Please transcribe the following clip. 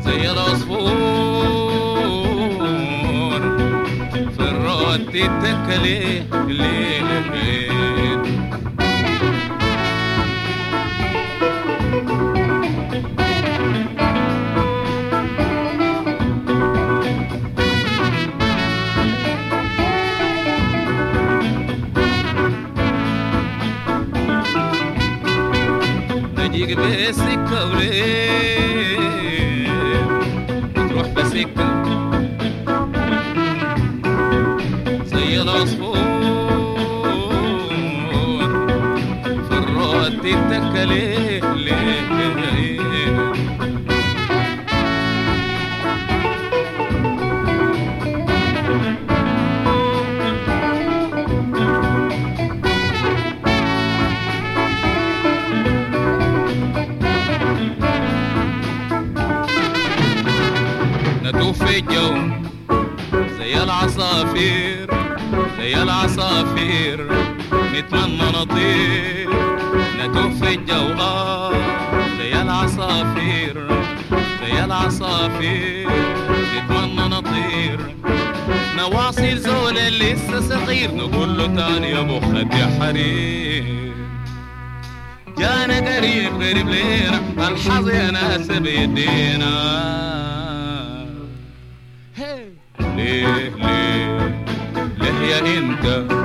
زي العصفور في الرد تتكلي الليل الليل نجيك بسكة وليل تروح بسكة زي العصفور في الرد تتكلي ليه ندوف في الجو زي العصافير زي العصافير نتمنى نطير ندوف في الجو آه زي العصافير زي العصافير نتمنى نطير نواصل زول اللي لسه صغير نقول له تاني يا ابو خد يا حرير جانا قريب قريب لينا الحظ يا ناس بيدينا ليه ليه ليه يا انت